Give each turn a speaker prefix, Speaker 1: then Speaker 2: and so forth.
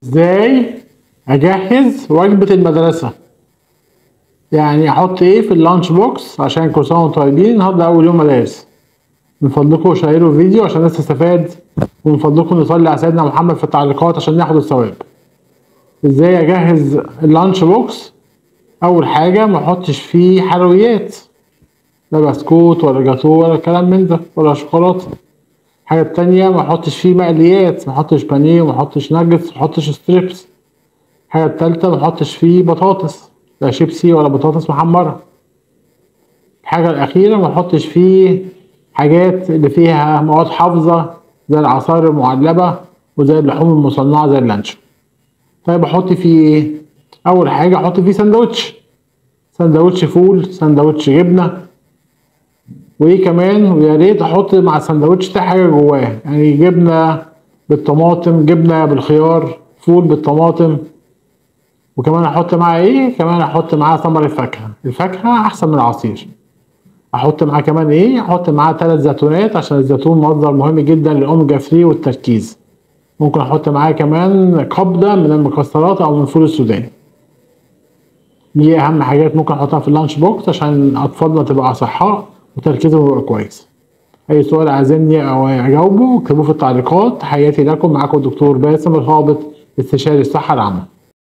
Speaker 1: ازاي اجهز وجبة المدرسة يعني احط ايه في اللانش بوكس عشان كل سنة وانتم طيبين النهارده اول يوم مدارس من فضلكم شيروا الفيديو عشان الناس تستفاد ومن فضلكم نصلي على سيدنا محمد في التعليقات عشان ناخد الثواب ازاي اجهز اللانش بوكس اول حاجة ما احطش فيه حلويات لا بسكوت ولا جاتو ولا كلام من ده ولا شوكولاتة الحاجة التانية ما احطش فيه مقليات ما احطش بانيه وما احطش ناجتس ما احطش ستريبس الحاجة التالتة ما احطش فيه بطاطس لا شيبسي ولا بطاطس محمرة الحاجة الأخيرة ما احطش فيه حاجات اللي فيها مواد حافظة زي العصائر المعلبة وزي اللحوم المصنعة زي اللانشون طيب احط فيه ايه؟ أول حاجة احط فيه سندوتش سندوتش فول سندوتش جبنة وايه كمان ويا ريت احط مع السندوتش ده حاجه جواه يعني جبنه بالطماطم جبنه بالخيار فول بالطماطم وكمان احط معاه ايه كمان احط معاه ثمر الفاكهه الفاكهه احسن من العصير احط معاه كمان ايه احط معاه ثلاث زيتونات عشان الزيتون مصدر مهم جدا للاوميجا 3 والتركيز ممكن احط معاه كمان قبضه من المكسرات او من الفول السوداني دي اهم حاجات ممكن احطها في اللانش بوكس عشان اطفالنا تبقى اصحاء وتركيزهم يبقى كويس اي سؤال عايزيني او اجاوبه اكتبوه في التعليقات تحياتي لكم معاكم الدكتور باسم الهابط استشاري الصحه العامه